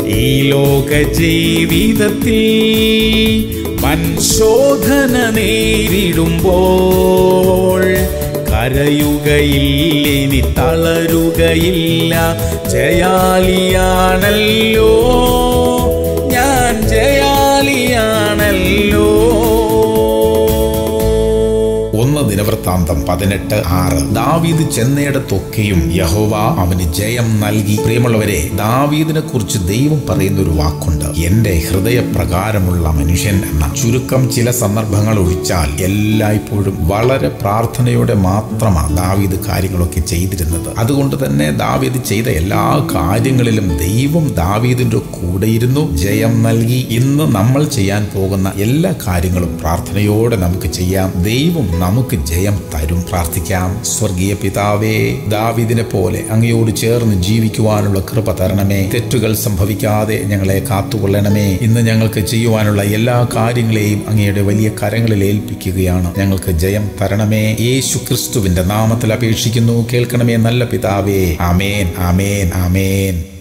ഈ ലോക ജീവിതത്തിൽ വൻശോധന നേരിടുമ്പോൾ കരയുകയില്ലിനി തളരുകയില്ല ജയാലിയാണല്ലോ ഞാൻ ജയാലിയാണല്ലോ ഒന്ന് ദിനവൃത്താന്തം പതിനെട്ട് ആറ് ദാവീദ് ചെന്നയിടത്തൊക്കെയും യഹോവ അവന് ജയം നൽകി പ്രിയമുള്ളവരെ ദാവീദിനെ കുറിച്ച് ദൈവം പറയുന്ന ഒരു വാക്കുണ്ട് എന്റെ ഹൃദയപ്രകാരമുള്ള മനുഷ്യൻ എന്ന ചുരുക്കം ചില സന്ദർഭങ്ങൾ ഒഴിച്ചാൽ എല്ലായ്പ്പോഴും വളരെ പ്രാർത്ഥനയോടെ മാത്രമാണ് ദാവീദ് കാര്യങ്ങളൊക്കെ ചെയ്തിരുന്നത് അതുകൊണ്ട് തന്നെ ദാവീദ് ചെയ്ത എല്ലാ കാര്യങ്ങളിലും ദൈവം ദാവീദിന്റെ കൂടെയിരുന്നു ജയം നൽകി ഇന്ന് നമ്മൾ ചെയ്യാൻ പോകുന്ന എല്ലാ കാര്യങ്ങളും പ്രാർത്ഥനയോടെ നമുക്ക് ചെയ്യാം ദൈവം നമുക്ക് ജയം തരും പ്രാർത്ഥിക്കാം സ്വർഗീയ പിതാവേ ദാവിദിനെ പോലെ അങ്ങയോട് ചേർന്ന് ജീവിക്കുവാനുള്ള കൃപ തരണമേ തെറ്റുകൾ സംഭവിക്കാതെ ഞങ്ങളെ കാത്തുകൊള്ളണമേ ഇന്ന് ഞങ്ങൾക്ക് ചെയ്യുവാനുള്ള എല്ലാ കാര്യങ്ങളെയും അങ്ങയുടെ വലിയ കരങ്ങളിൽ ഏൽപ്പിക്കുകയാണ് ഞങ്ങൾക്ക് ജയം തരണമേ യേശു ക്രിസ്തുവിന്റെ നാമത്തിൽ അപേക്ഷിക്കുന്നു കേൾക്കണമേ നല്ല പിതാവേ ആമേൻ ആമേൻ ആമേൻ